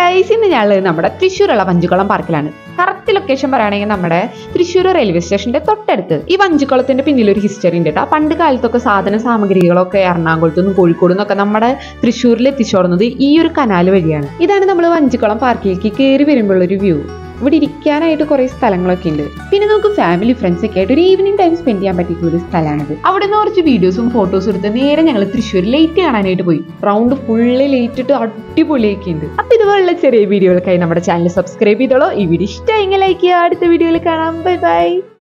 guys ഇന്ന് ഞങ്ങൾ നമ്മുടെ തൃശ്ശൂരുള്ള വഞ്ചിക്കുളം പാർക്കിലാണ് കറക്റ്റ് ലൊക്കേഷൻ പറയുകയാണെങ്കിൽ നമ്മുടെ തൃശ്ശൂർ റെയിൽവേ സ്റ്റേഷന്റെ തൊട്ടടുത്ത് ഈ വഞ്ചിക്കുളത്തിന്റെ പിന്നിൽ ഒരു ഹിസ്റ്ററി ഉണ്ട് കേട്ടോ പണ്ട് കാലത്തൊക്കെ സാധന സാമഗ്രികളൊക്കെ എറണാകുളത്തു നിന്നും കോഴിക്കോട് നിന്നൊക്കെ നമ്മുടെ തൃശ്ശൂരിൽ എത്തിച്ചോടുന്നത് ഈ ഒരു കനാൽ വഴിയാണ് ഇതാണ് നമ്മൾ വഞ്ചിക്കുളം പാർക്കിലേക്ക് കയറി വരുമ്പോഴുള്ള ഒരു വ്യൂ ഇവിടെ ഇരിക്കാനായിട്ട് കുറെ സ്ഥലങ്ങളൊക്കെ ഉണ്ട് പിന്നെ നമുക്ക് ഫാമിലി ഫ്രണ്ട്സ് ഒക്കെ ആയിട്ട് ഒരു ഈവനിങ് ടൈം സ്പെൻഡ് ചെയ്യാൻ പറ്റിയ ഒരു സ്ഥലമാണിത് അവിടെ നിന്ന് കുറച്ച് വീഡിയോസും ഫോട്ടോസും എടുത്ത് നേരെ ഞങ്ങൾ തൃശ്ശൂർ ലേറ്റ് കാണാനായിട്ട് പോയി റൗണ്ട് ഫുള്ള് ലേറ്റ് ഇട്ട് അടിപൊളിയൊക്കെ ഉണ്ട് അപ്പൊ ഇതുപോലുള്ള ചെറിയ വീഡിയോകൾക്കായി നമ്മുടെ ചാനൽ സബ്സ്ക്രൈബ് ചെയ്തോളൂ ഈ വീഡിയോ ഇഷ്ടമെങ്കിൽ ലൈക്ക് ചെയ്യുക അടുത്ത വീഡിയോയിൽ കാണാം ബൈ ബൈ